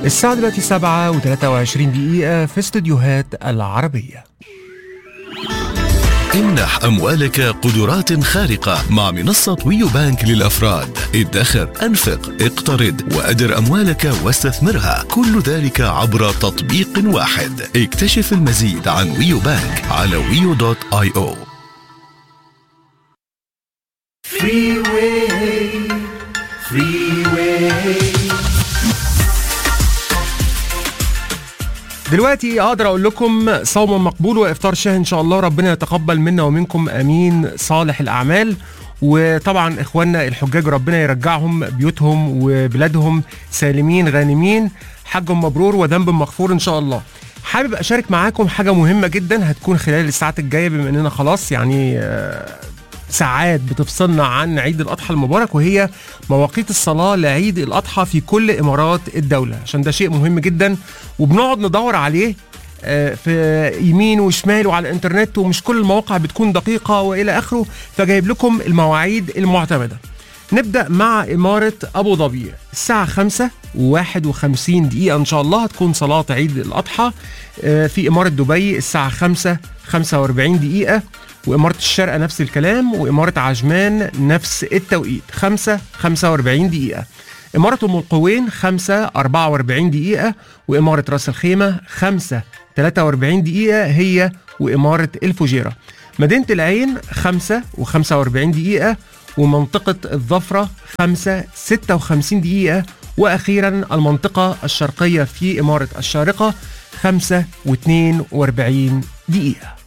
الساعة دلوقتي 7 و23 دقيقة في استديوهات العربية امنح أموالك قدرات خارقة مع منصة ويو بانك للأفراد ادخر أنفق اقترض وأدر أموالك واستثمرها كل ذلك عبر تطبيق واحد اكتشف المزيد عن ويو بانك على ويو دوت اي او دلوقتي اقدر اقول لكم صوم مقبول وافطار شهي ان شاء الله ربنا يتقبل منا ومنكم امين صالح الاعمال وطبعا اخواننا الحجاج ربنا يرجعهم بيوتهم وبلادهم سالمين غانمين حج مبرور وذنب مغفور ان شاء الله حابب اشارك معاكم حاجه مهمه جدا هتكون خلال الساعات الجايه بما اننا خلاص يعني آه، ساعات بتفصلنا عن عيد الاضحى المبارك وهي مواقيت الصلاه لعيد الاضحى في كل امارات الدوله عشان ده شيء مهم جدا وبنقعد ندور عليه آه، في يمين وشمال وعلى الانترنت ومش كل المواقع بتكون دقيقه والى اخره فجايب لكم المواعيد المعتمده نبدا مع اماره ابو ظبي الساعه 5 و51 دقيقه ان شاء الله هتكون صلاه عيد الاضحى آه، في اماره دبي الساعه 5 45 دقيقه وإمارة الشارقة نفس الكلام وإمارة عجمان نفس التوقيت 5 45 دقيقة إمارة أم القوين 5 44 دقيقة وإمارة راس الخيمة 5 43 دقيقة هي وإمارة الفجيرة مدينة العين 5 و45 دقيقة ومنطقة الظفرة 5 56 دقيقة وأخيرا المنطقة الشرقية في إمارة الشارقة 5 و42 دقيقة